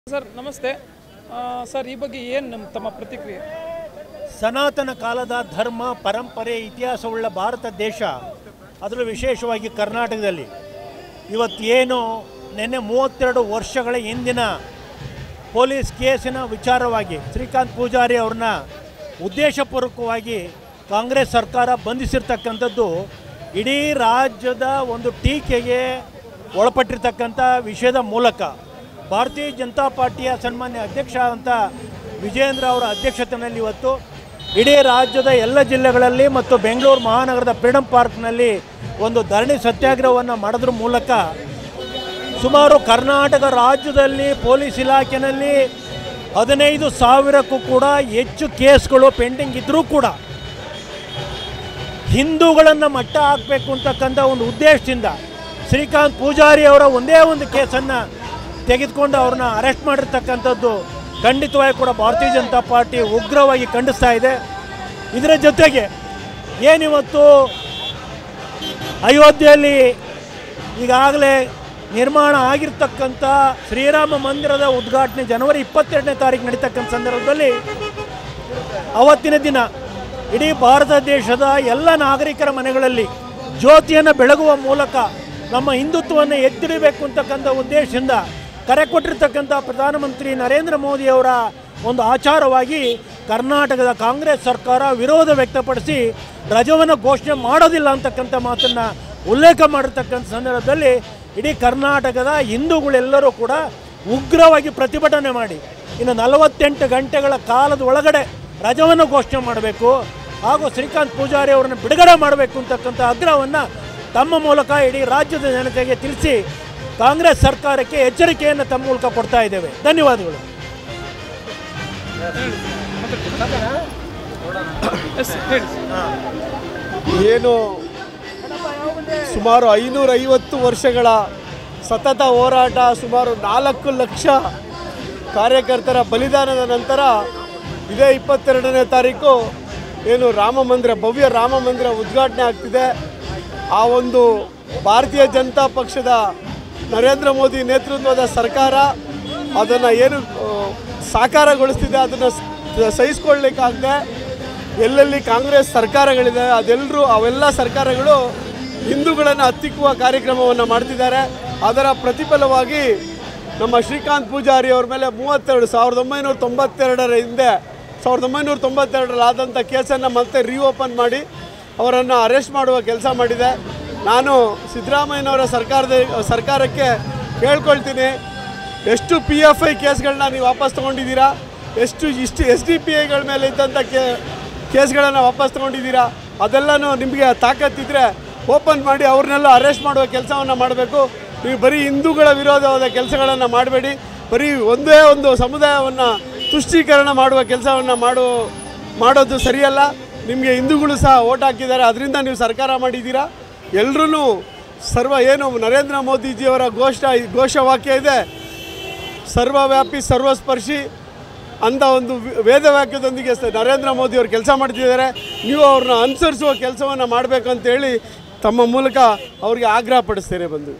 Sir ನಮಸ್ತೆ ಆ, sir ಈ ಬಗ್ಗೆ ಏನು ನಮ್ಮ ತಮ್ಮ ಪ್ರತಿಕ್ರಿಯೆ ಸನಾತನ ಕಾಲದ ಧರ್ಮ ಪರಂಪರೆ ಇತಿಹಾಸವುಳ್ಳ ಭಾರತ ದೇಶ ಅದರಲ್ಲೂ ವಿಶೇಷವಾಗಿ ಕರ್ನಾಟಕದಲ್ಲಿ ಇವತ್ತೇನು ನಿನ್ನೆ ಮೂವತ್ತೆರಡು ವರ್ಷಗಳ ಹಿಂದಿನ ಪೊಲೀಸ್ ಕೇಸಿನ ವಿಚಾರವಾಗಿ ಶ್ರೀಕಾಂತ್ ಪೂಜಾರಿ ಅವ್ರನ್ನ ಉದ್ದೇಶಪೂರ್ವಕವಾಗಿ ಕಾಂಗ್ರೆಸ್ ಸರ್ಕಾರ ಬಂಧಿಸಿರ್ತಕ್ಕಂಥದ್ದು ಇಡೀ ರಾಜ್ಯದ ಒಂದು ಟೀಕೆಗೆ ಒಳಪಟ್ಟಿರ್ತಕ್ಕಂಥ ವಿಷಯದ ಮೂಲಕ ಭಾರತೀಯ ಜನತಾ ಪಾರ್ಟಿಯ ಸನ್ಮಾನ್ಯ ಅಧ್ಯಕ್ಷ ಅಂತ ವಿಜೇಂದ್ರ ಅವರ ಅಧ್ಯಕ್ಷತೆಯಲ್ಲಿ ಇವತ್ತು ಇಡೀ ರಾಜ್ಯದ ಎಲ್ಲ ಜಿಲ್ಲೆಗಳಲ್ಲಿ ಮತ್ತು ಬೆಂಗಳೂರು ಮಹಾನಗರದ ಫ್ರೀಡಂ ಪಾರ್ಕ್ನಲ್ಲಿ ಒಂದು ಧರಣಿ ಸತ್ಯಾಗ್ರಹವನ್ನು ಮಾಡೋದ್ರ ಮೂಲಕ ಸುಮಾರು ಕರ್ನಾಟಕ ರಾಜ್ಯದಲ್ಲಿ ಪೊಲೀಸ್ ಇಲಾಖೆಯಲ್ಲಿ ಹದಿನೈದು ಸಾವಿರಕ್ಕೂ ಕೂಡ ಹೆಚ್ಚು ಕೇಸ್ಗಳು ಪೆಂಡಿಂಗ್ ಇದ್ದರೂ ಕೂಡ ಹಿಂದೂಗಳನ್ನು ಮಟ್ಟ ಹಾಕಬೇಕು ಅಂತಕ್ಕಂಥ ಒಂದು ಉದ್ದೇಶದಿಂದ ಶ್ರೀಕಾಂತ್ ಪೂಜಾರಿ ಅವರ ಒಂದೇ ಒಂದು ಕೇಸನ್ನು ತೆಗೆದುಕೊಂಡು ಅವ್ರನ್ನ ಅರೆಸ್ಟ್ ಮಾಡಿರ್ತಕ್ಕಂಥದ್ದು ಖಂಡಿತವಾಗಿ ಕೂಡ ಭಾರತೀಯ ಜನತಾ ಪಾರ್ಟಿ ಉಗ್ರವಾಗಿ ಖಂಡಿಸ್ತಾ ಇದೆ ಇದರ ಜೊತೆಗೆ ಏನಿವತ್ತು ಅಯೋಧ್ಯೆಯಲ್ಲಿ ಈಗಾಗಲೇ ನಿರ್ಮಾಣ ಆಗಿರ್ತಕ್ಕಂಥ ಶ್ರೀರಾಮ ಮಂದಿರದ ಉದ್ಘಾಟನೆ ಜನವರಿ ಇಪ್ಪತ್ತೆರಡನೇ ತಾರೀಕು ನಡೀತಕ್ಕಂಥ ಸಂದರ್ಭದಲ್ಲಿ ಅವತ್ತಿನ ದಿನ ಇಡೀ ಭಾರತ ದೇಶದ ಎಲ್ಲ ನಾಗರಿಕರ ಮನೆಗಳಲ್ಲಿ ಜ್ಯೋತಿಯನ್ನು ಬೆಳಗುವ ಮೂಲಕ ನಮ್ಮ ಹಿಂದುತ್ವವನ್ನು ಎತ್ತಿಡಬೇಕು ಅಂತಕ್ಕಂಥ ಉದ್ದೇಶದಿಂದ ಕರೆ ಕೊಟ್ಟಿರ್ತಕ್ಕಂಥ ಪ್ರಧಾನಮಂತ್ರಿ ನರೇಂದ್ರ ಮೋದಿಯವರ ಒಂದು ಆಚಾರವಾಗಿ ಕರ್ನಾಟಕದ ಕಾಂಗ್ರೆಸ್ ಸರ್ಕಾರ ವಿರೋಧ ವ್ಯಕ್ತಪಡಿಸಿ ರಜವನ್ನು ಘೋಷಣೆ ಮಾಡೋದಿಲ್ಲ ಅಂತಕ್ಕಂಥ ಮಾತನ್ನು ಉಲ್ಲೇಖ ಮಾಡಿರ್ತಕ್ಕಂಥ ಸಂದರ್ಭದಲ್ಲಿ ಇಡೀ ಕರ್ನಾಟಕದ ಹಿಂದೂಗಳೆಲ್ಲರೂ ಕೂಡ ಉಗ್ರವಾಗಿ ಪ್ರತಿಭಟನೆ ಮಾಡಿ ಇನ್ನು ನಲವತ್ತೆಂಟು ಗಂಟೆಗಳ ಕಾಲದ ಒಳಗಡೆ ರಜವನ್ನು ಘೋಷಣೆ ಮಾಡಬೇಕು ಹಾಗೂ ಶ್ರೀಕಾಂತ್ ಪೂಜಾರಿ ಅವರನ್ನು ಬಿಡುಗಡೆ ಮಾಡಬೇಕು ಅಂತಕ್ಕಂಥ ಆಗ್ರಹವನ್ನು ತಮ್ಮ ಮೂಲಕ ಇಡೀ ರಾಜ್ಯದ ಜನತೆಗೆ ತಿಳಿಸಿ ಕಾಂಗ್ರೆಸ್ ಸರ್ಕಾರಕ್ಕೆ ಎಚ್ಚರಿಕೆಯನ್ನು ತಮ್ಮ ಮೂಲಕ ಕೊಡ್ತಾ ಇದ್ದೇವೆ ಧನ್ಯವಾದಗಳು ಎಸ್ ಹೇಳಿ ಏನು ಸುಮಾರು ಐನೂರೈವತ್ತು ವರ್ಷಗಳ ಸತತ ಹೋರಾಟ ಸುಮಾರು ನಾಲ್ಕು ಲಕ್ಷ ಕಾರ್ಯಕರ್ತರ ಬಲಿದಾನದ ನಂತರ ಇದೇ ಇಪ್ಪತ್ತೆರಡನೇ ತಾರೀಕು ಏನು ರಾಮ ಮಂದಿರ ಭವ್ಯ ರಾಮ ಮಂದಿರ ಉದ್ಘಾಟನೆ ಆಗ್ತಿದೆ ಆ ಒಂದು ಭಾರತೀಯ ಜನತಾ ಪಕ್ಷದ ನರೇಂದ್ರ ಮೋದಿ ನೇತೃತ್ವದ ಸರ್ಕಾರ ಅದನ್ನು ಏನು ಆ, ಸಾಕಾರಗೊಳಿಸ್ತಿದೆ ಅದನ್ನು ಸಹಿಸ್ಕೊಳ್ಲಿಕ್ಕಾಗದೆ ಎಲ್ಲೆಲ್ಲಿ ಕಾಂಗ್ರೆಸ್ ಸರ್ಕಾರಗಳಿದೆ ಅದೆಲ್ಲರೂ ಅವೆಲ್ಲ ಸರ್ಕಾರಗಳು ಹಿಂದೂಗಳನ್ನು ಹತ್ತಿಕ್ಕುವ ಕಾರ್ಯಕ್ರಮವನ್ನು ಮಾಡ್ತಿದ್ದಾರೆ ಅದರ ಪ್ರತಿಫಲವಾಗಿ ನಮ್ಮ ಶ್ರೀಕಾಂತ್ ಪೂಜಾರಿ ಅವ್ರ ಮೇಲೆ ಮೂವತ್ತೆರಡು ಸಾವಿರದ ಒಂಬೈನೂರ ತೊಂಬತ್ತೆರಡರ ಹಿಂದೆ ಸಾವಿರದ ಒಂಬೈನೂರ ತೊಂಬತ್ತೆರಡರಲ್ಲಿ ಆದಂಥ ಕೇಸನ್ನು ಮತ್ತೆ ರೀಓಪನ್ ಮಾಡಿ ಅವರನ್ನು ಅರೆಸ್ಟ್ ಮಾಡುವ ಕೆಲಸ ಮಾಡಿದೆ ನಾನು ಸಿದ್ದರಾಮಯ್ಯನವರ ಸರ್ಕಾರದ ಸರ್ಕಾರಕ್ಕೆ ಕೇಳ್ಕೊಳ್ತೀನಿ ಎಷ್ಟು ಪಿ ಎಫ್ ಐ ಕೇಸ್ಗಳನ್ನ ನೀವು ವಾಪಸ್ ತೊಗೊಂಡಿದ್ದೀರಾ ಎಷ್ಟು ಇಷ್ಟು ಎಸ್ ಡಿ ಪಿ ಐಗಳ ಮೇಲೆ ಇದ್ದಂಥ ಕೇ ಕೇಸ್ಗಳನ್ನು ವಾಪಸ್ ತೊಗೊಂಡಿದ್ದೀರಾ ಅದೆಲ್ಲನೂ ನಿಮಗೆ ತಾಕತ್ತಿದ್ರೆ ಓಪನ್ ಮಾಡಿ ಅವ್ರನ್ನೆಲ್ಲ ಅರೆಸ್ಟ್ ಮಾಡುವ ಕೆಲಸವನ್ನು ಮಾಡಬೇಕು ನೀವು ಬರೀ ಹಿಂದೂಗಳ ವಿರೋಧವಾದ ಕೆಲಸಗಳನ್ನು ಮಾಡಬೇಡಿ ಬರೀ ಒಂದೇ ಒಂದು ಸಮುದಾಯವನ್ನು ತುಷ್ಟೀಕರಣ ಮಾಡುವ ಕೆಲಸವನ್ನು ಮಾಡು ಮಾಡೋದು ಸರಿಯಲ್ಲ ನಿಮಗೆ ಹಿಂದೂಗಳು ಸಹ ಓಟ್ ಹಾಕಿದ್ದಾರೆ ಅದರಿಂದ ನೀವು ಸರ್ಕಾರ ಮಾಡಿದ್ದೀರಾ ಎಲ್ಲರೂ ಸರ್ವ ಏನು ನರೇಂದ್ರ ಮೋದಿಜಿಯವರ ಘೋಷ ಘೋಷವಾಕ್ಯ ಇದೆ ಸರ್ವವ್ಯಾಪಿ ಸರ್ವಸ್ಪರ್ಶಿ ಅಂತ ಒಂದು ವಿ- ವೇದವಾಕ್ಯದೊಂದಿಗೆ ಸ- ನರೇಂದ್ರ ಮೋದಿ ಅವರು ಕೆಲಸ ಮಾಡ್ತಿದ್ದಾರೆ ನೀವು ಅವ್ರನ್ನ ಅನುಸರಿಸುವ ಕೆಲಸವನ್ನು ಮಾಡಬೇಕಂತೇಳಿ ತಮ್ಮ ಮೂಲಕ ಅವರಿಗೆ ಆಗ್ರಹ ಪಡಿಸ್ತೇನೆ ಬಂದು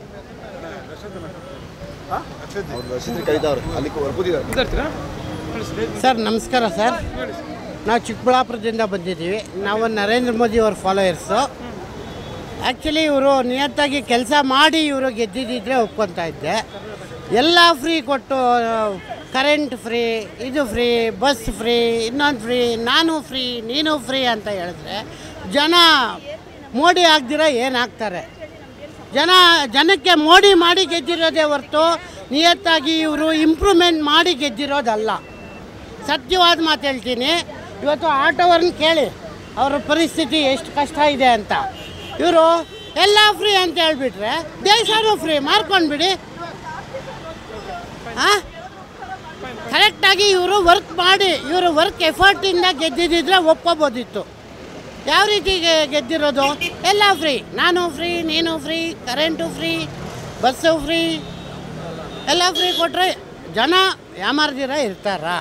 ಮಾತಾಡ್ತೀರಾ ಹೇಳಿ ಸರ್. ಸರ್ ನಮಸ್ಕಾರ ಸರ್ ನಾವು ಚಿಕ್ಕಬಳ್ಳಾಪುರದಿಂದ ಬಂದಿದ್ದೀವಿ ನಾವು ನರೇಂದ್ರ ಮೋದಿ ಅವ್ರ ಫಾಲೋಯರ್ಸು ಆ್ಯಕ್ಚುಲಿ ಇವರು ನಿಯತ್ತಾಗಿ ಕೆಲಸ ಮಾಡಿ ಇವರು ಗೆದ್ದಿದ್ದಿದ್ರೆ ಒಪ್ಕೊತಾ ಇದ್ದೆ ಎಲ್ಲ ಫ್ರೀ ಕೊಟ್ಟು ಕರೆಂಟ್ ಫ್ರೀ ಇದು ಫ್ರೀ ಬಸ್ ಫ್ರೀ ಇನ್ನೊಂದು ಫ್ರೀ ನಾನು ಫ್ರೀ ನೀನು ಫ್ರೀ ಅಂತ ಹೇಳಿದ್ರೆ ಜನ ಮೋಡಿ ಆಗ್ದಿರ ಏನಾಗ್ತಾರೆ ಜನ ಜನಕ್ಕೆ ಮೋಡಿ ಮಾಡಿ ಗೆದ್ದಿರೋದೇ ಹೊರತು ನಿಯತ್ತಾಗಿ ಇವರು ಇಂಪ್ರೂವ್ಮೆಂಟ್ ಮಾಡಿ ಗೆದ್ದಿರೋದಲ್ಲ ಸತ್ಯವಾದ ಮಾತು ಹೇಳ್ತೀನಿ ಇವತ್ತು ಆಟೋವ್ರನ್ನ ಕೇಳಿ ಅವ್ರ ಪರಿಸ್ಥಿತಿ ಎಷ್ಟು ಕಷ್ಟ ಇದೆ ಅಂತ ಇವರು ಎಲ್ಲ ಫ್ರೀ ಅಂತ ಹೇಳ್ಬಿಟ್ರೆ ದೇಶನೂ ಫ್ರೀ ಮಾರ್ಕೊಂಡ್ಬಿಡಿ ಹಾಂ ಕರೆಕ್ಟಾಗಿ ಇವರು ವರ್ಕ್ ಮಾಡಿ ಇವರು ವರ್ಕ್ ಎಫರ್ಟಿಂದ ಗೆದ್ದಿದ್ದಿದ್ರೆ ಒಪ್ಕೋಬೋದಿತ್ತು ಯಾವ ರೀತಿ ಗೆ- ಗೆದ್ದಿರೋದು ಎಲ್ಲ ಫ್ರೀ ನಾನು ಫ್ರೀ ನೀನು free current free bus free ಎಲ್ಲ ಫ್ರೀ ಕೊಟ್ಟರೆ ಜನ ಯಾಮಾರ್ದಿರ ಇರ್ತಾರಾ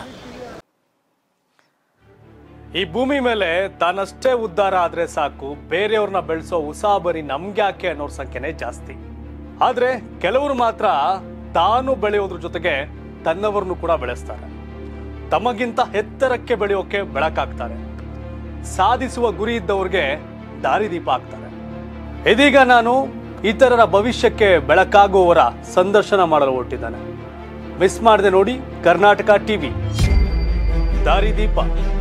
ಈ ಭೂಮಿ ಮೇಲೆ ತಾನಷ್ಟೇ ಉದ್ಧಾರ ಆದ್ರೆ ಸಾಕು ಬೇರೆಯವ್ರನ್ನ ಬೆಳೆಸೋ ಉಸಾಬರಿ ನಮ್ಗ್ಯಾಕೆ ಅನ್ನೋರ್ ಸಂಖ್ಯೆನೇ ಜಾಸ್ತಿ ಆದ್ರೆ ಕೆಲವರು ಮಾತ್ರ ತಾನು ಬೆಳೆಯೋದ್ರ ಜೊತೆಗೆ ತನ್ನವರನ್ನು ಕೂಡ ಬೆಳೆಸ್ತಾರೆ ತಮಗಿಂತ ಎತ್ತರಕ್ಕೆ ಬೆಳೆಯೋಕೆ ಬೆಳಕಾಗ್ತಾರೆ ಸಾಧಿಸುವ ಗುರಿ ಇದ್ದವ್ರಿಗೆ ದಾರಿದೀಪ ಆಗ್ತಾರೆ ಇದೀಗ ನಾನು ಇತರರ ಭವಿಷ್ಯಕ್ಕೆ ಬೆಳಕಾಗುವವರ ಸಂದರ್ಶನ ಮಾಡಲು ಹೊರಟಿದ್ದಾನೆ ಮಿಸ್ ಮಾಡದೆ ನೋಡಿ ಕರ್ನಾಟಕ ಟಿವಿ ದಾರಿದೀಪ